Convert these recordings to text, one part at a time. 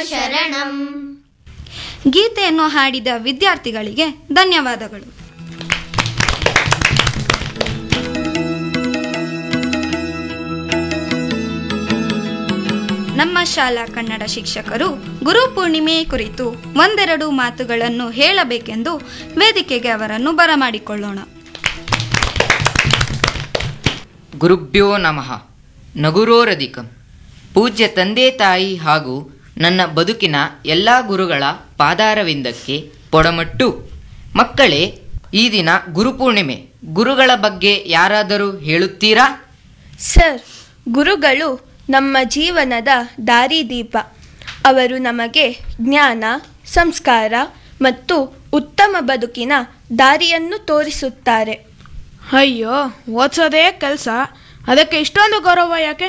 ಶರಣಂ ಗೀತೆಯನ್ನು ಹಾಡಿದ ವಿದ್ಯಾರ್ಥಿಗಳಿಗೆ ಧನ್ಯವಾದಗಳು ನಮ್ಮ ಶಾಲಾ ಕನ್ನಡ ಶಿಕ್ಷಕರು ಗುರು ಪೂರ್ಣಿಮೆ ಕುರಿತು ಒಂದೆರಡು ಮಾತುಗಳನ್ನು ಹೇಳಬೇಕೆಂದು ವೇದಿಕೆಗೆ ಅವರನ್ನು ಬರಮಾಡಿಕೊಳ್ಳೋಣ ಗುರುಭ್ಯೋ ನಮಃ ನಗುರೋರಧಿಕಂ ಪೂಜ್ಯ ತಂದೆ ತಾಯಿ ಹಾಗೂ ನನ್ನ ಬದುಕಿನ ಎಲ್ಲ ಗುರುಗಳ ಪಾದಾರವಿಂದಕ್ಕೆ ಪೊಡಮಟ್ಟು ಮಕ್ಕಳೇ ಈ ದಿನ ಗುರುಪೂರ್ಣಿಮೆ ಗುರುಗಳ ಬಗ್ಗೆ ಯಾರಾದರೂ ಹೇಳುತ್ತೀರಾ ಸರ್ ಗುರುಗಳು ನಮ್ಮ ಜೀವನದ ದಾರಿದೀಪ ಅವರು ನಮಗೆ ಜ್ಞಾನ ಸಂಸ್ಕಾರ ಮತ್ತು ಉತ್ತಮ ಬದುಕಿನ ದಾರಿಯನ್ನು ತೋರಿಸುತ್ತಾರೆ ಅಯ್ಯೋ ಓದ್ಸೋದೇ ಕೆಲಸ ಅದಕ್ಕೆ ಇಷ್ಟೊಂದು ಗೌರವ ಯಾಕೆ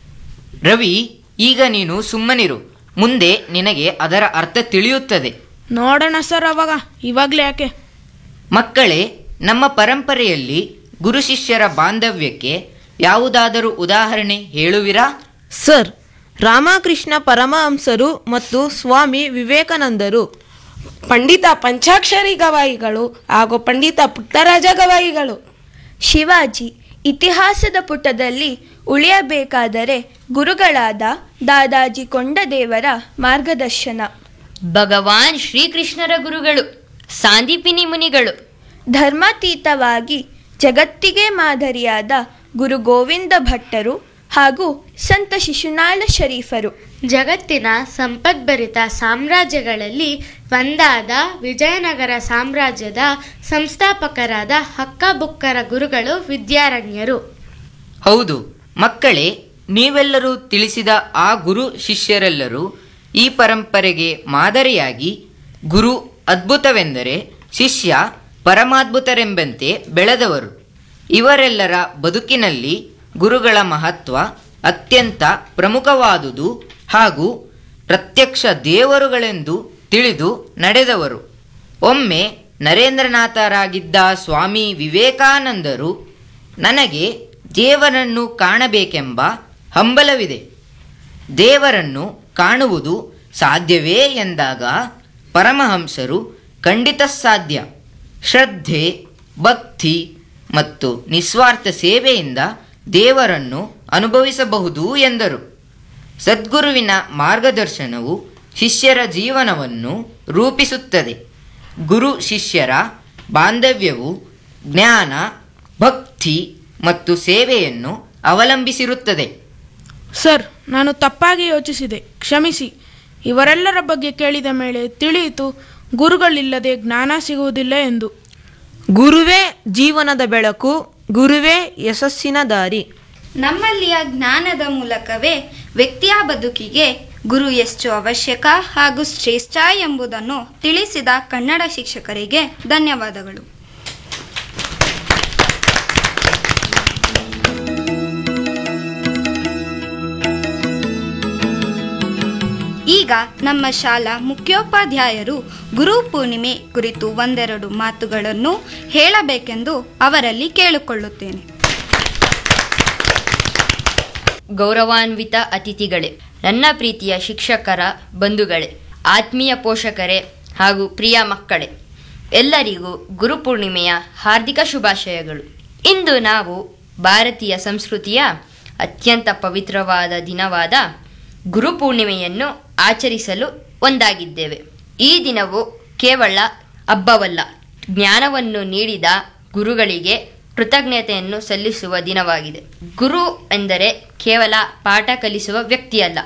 ರವಿ ಈಗ ನೀನು ಸುಮ್ಮನಿರು ಮುಂದೆ ನಿನಗೆ ಅದರ ಅರ್ಥ ತಿಳಿಯುತ್ತದೆ ನೋಡೋಣ ಸರ್ ಅವಾಗ ಇವಾಗಲೇ ಯಾಕೆ ಮಕ್ಕಳೇ ನಮ್ಮ ಪರಂಪರೆಯಲ್ಲಿ ಗುರು ಶಿಷ್ಯರ ಬಾಂಧವ್ಯಕ್ಕೆ ಯಾವುದಾದರೂ ಉದಾಹರಣೆ ಹೇಳುವಿರಾ ಸರ್ ರಾಮಕೃಷ್ಣ ಪರಮಹಂಸರು ಮತ್ತು ಸ್ವಾಮಿ ವಿವೇಕಾನಂದರು ಪಂಡಿತ ಪಂಚಾಕ್ಷರಿ ಗವಾಯಿಗಳು ಹಾಗೂ ಪಂಡಿತ ಪುಟ್ಟರಾಜ ಗವಾಯಿಗಳು ಶಿವಾಜಿ ಇತಿಹಾಸದ ಪುಟದಲ್ಲಿ ಉಳಿಯಬೇಕಾದರೆ ಗುರುಗಳಾದ ದಾದಾಜಿ ಕೊಂಡದೇವರ ಮಾರ್ಗದರ್ಶನ ಭಗವಾನ್ ಶ್ರೀಕೃಷ್ಣರ ಗುರುಗಳು ಸಾಂದೀಪಿನಿ ಮುನಿಗಳು ಧರ್ಮಾತೀತವಾಗಿ ಜಗತ್ತಿಗೆ ಮಾದರಿಯಾದ ಗುರು ಗೋವಿಂದ ಭಟ್ಟರು ಹಾಗೂ ಸಂತ ಶಿಶುನಾಳ ಶರೀಫರು ಜಗತ್ತಿನ ಸಂಪದ್ಭರಿತ ಸಾಮ್ರಾಜ್ಯಗಳಲ್ಲಿ ಒಂದಾದ ವಿಜಯನಗರ ಸಾಮ್ರಾಜ್ಯದ ಸಂಸ್ಥಾಪಕರಾದ ಹಕ್ಕಬುಕ್ಕರ ಗುರುಗಳು ವಿದ್ಯಾರಣ್ಯರು ಹೌದು ಮಕ್ಕಳೇ ನೀವೆಲ್ಲರೂ ತಿಳಿಸಿದ ಆ ಗುರು ಶಿಷ್ಯರೆಲ್ಲರೂ ಈ ಪರಂಪರೆಗೆ ಮಾದರಿಯಾಗಿ ಗುರು ಅದ್ಭುತವೆಂದರೆ ಶಿಷ್ಯ ಪರಮಾದ್ಭುತರೆಂಬಂತೆ ಬೆಳೆದವರು ಇವರೆಲ್ಲರ ಬದುಕಿನಲ್ಲಿ ಗುರುಗಳ ಮಹತ್ವ ಅತ್ಯಂತ ಪ್ರಮುಖವಾದುದು ಹಾಗೂ ಪ್ರತ್ಯಕ್ಷ ದೇವರುಗಳೆಂದು ತಿಳಿದು ನಡೆದವರು ಒಮ್ಮೆ ನರೇಂದ್ರನಾಥರಾಗಿದ್ದ ಸ್ವಾಮಿ ವಿವೇಕಾನಂದರು ನನಗೆ ದೇವರನ್ನು ಕಾಣಬೇಕೆಂಬ ಹಂಬಲವಿದೆ ದೇವರನ್ನು ಕಾಣುವುದು ಸಾಧ್ಯವೇ ಎಂದಾಗ ಪರಮಹಂಸರು ಖಂಡಿತ ಸಾಧ್ಯ ಶ್ರದ್ಧೆ ಭಕ್ತಿ ಮತ್ತು ನಿಸ್ವಾರ್ಥ ಸೇವೆಯಿಂದ ದೇವರನ್ನು ಅನುಭವಿಸಬಹುದು ಎಂದರು ಸದ್ಗುರುವಿನ ಮಾರ್ಗದರ್ಶನವು ಶಿಷ್ಯರ ಜೀವನವನ್ನು ರೂಪಿಸುತ್ತದೆ ಗುರು ಶಿಷ್ಯರ ಬಾಂಧವ್ಯವು ಜ್ಞಾನ ಭಕ್ತಿ ಮತ್ತು ಸೇವೆಯನ್ನು ಅವಲಂಬಿಸಿರುತ್ತದೆ ಸರ್ ನಾನು ತಪ್ಪಾಗಿ ಯೋಚಿಸಿದೆ ಕ್ಷಮಿಸಿ ಇವರೆಲ್ಲರ ಬಗ್ಗೆ ಕೇಳಿದ ಮೇಲೆ ತಿಳಿಯಿತು ಗುರುಗಳಿಲ್ಲದೆ ಜ್ಞಾನ ಸಿಗುವುದಿಲ್ಲ ಎಂದು ಗುರುವೇ ಜೀವನದ ಬೆಳಕು ಗುರುವೇ ಯಶಸ್ಸಿನ ದಾರಿ ನಮ್ಮಲ್ಲಿಯ ಜ್ಞಾನದ ಮೂಲಕವೇ ವ್ಯಕ್ತಿಯ ಬದುಕಿಗೆ ಗುರು ಎಷ್ಟು ಅವಶ್ಯಕ ಹಾಗೂ ಶ್ರೇಷ್ಠ ಎಂಬುದನ್ನು ತಿಳಿಸಿದ ಕನ್ನಡ ಶಿಕ್ಷಕರಿಗೆ ಧನ್ಯವಾದಗಳು ಈಗ ನಮ್ಮ ಶಾಲಾ ಮುಖ್ಯೋಪಾಧ್ಯಾಯರು ಗುರು ಪೂರ್ಣಿಮೆ ಕುರಿತು ಒಂದೆರಡು ಮಾತುಗಳನ್ನು ಹೇಳಬೇಕೆಂದು ಅವರಲ್ಲಿ ಕೇಳಿಕೊಳ್ಳುತ್ತೇನೆ ಗೌರವಾನ್ವಿತ ಅತಿಥಿಗಳೇ ನನ್ನ ಪ್ರೀತಿಯ ಶಿಕ್ಷಕರ ಬಂಧುಗಳೇ ಆತ್ಮೀಯ ಪೋಷಕರೇ ಹಾಗೂ ಪ್ರಿಯ ಮಕ್ಕಳೇ ಎಲ್ಲರಿಗೂ ಗುರುಪೂರ್ಣಿಮೆಯ ಹಾರ್ದಿಕ ಶುಭಾಶಯಗಳು ಇಂದು ನಾವು ಭಾರತೀಯ ಸಂಸ್ಕೃತಿಯ ಅತ್ಯಂತ ಪವಿತ್ರವಾದ ದಿನವಾದ ಗುರುಪೂರ್ಣಿಮೆಯನ್ನು ಆಚರಿಸಲು ಒಂದಾಗಿದ್ದೇವೆ ಈ ದಿನವು ಕೇವಲ ಹಬ್ಬವಲ್ಲ ಜ್ಞಾನವನ್ನು ನೀಡಿದ ಗುರುಗಳಿಗೆ ಕೃತಜ್ಞತೆಯನ್ನು ಸಲ್ಲಿಸುವ ದಿನವಾಗಿದೆ ಗುರು ಎಂದರೆ ಕೇವಲ ಪಾಠ ಕಲಿಸುವ ವ್ಯಕ್ತಿಯಲ್ಲ